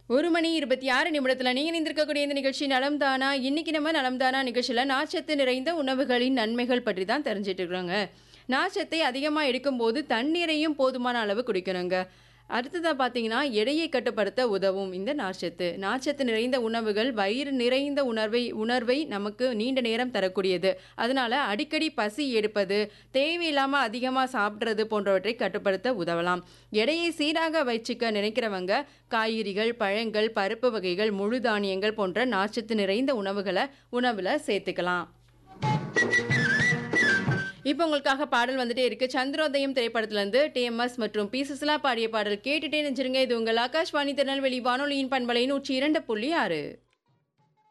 ஒரு மணி இருபத்தி ஆறு நிமிடத்துல நீங்க நிந்திருக்கக்கூடிய இந்த நிகழ்ச்சி நலம் தானா இன்னைக்கு நம்ம நலம் தானா நிகழ்ச்சியில நார்ச்சத்து நிறைந்த உணவுகளின் நன்மைகள் பற்றி தான் தெரிஞ்சிட்டு இருக்கிறோங்க நார்ச்சத்தை அதிகமாக எடுக்கும்போது தண்ணீரையும் போதுமான அளவு குடிக்கணுங்க அடுத்ததாக பார்த்தீங்கன்னா எடையை கட்டுப்படுத்த உதவும் இந்த நார்ச்சத்து நார்ச்சத்து நிறைந்த உணவுகள் வயிறு நிறைந்த உணர்வை உணர்வை நமக்கு நீண்ட நேரம் தரக்கூடியது அதனால அடிக்கடி பசி எடுப்பது தேவையில்லாமல் அதிகமாக சாப்பிட்றது போன்றவற்றை கட்டுப்படுத்த உதவலாம் எடையை சீராக வச்சுக்க நினைக்கிறவங்க காய்கறிகள் பழங்கள் பருப்பு வகைகள் முழு தானியங்கள் போன்ற நார்ச்சத்து நிறைந்த உணவுகளை உணவில் சேர்த்துக்கலாம் இப்போ உங்களுக்காக பாடல் வந்துட்டே இருக்கு சந்திரோதயம் திரைப்படத்திலிருந்து டிஎம்எஸ் மற்றும் பி சுசிலா பாடிய பாடல் கேட்டுட்டே நினைச்சிருங்க இது உங்கள் ஆகாஷ்வாணி திருநெல்வேலி வானொலியின் பண்பலை நூற்றி இரண்டு புள்ளி ஆறு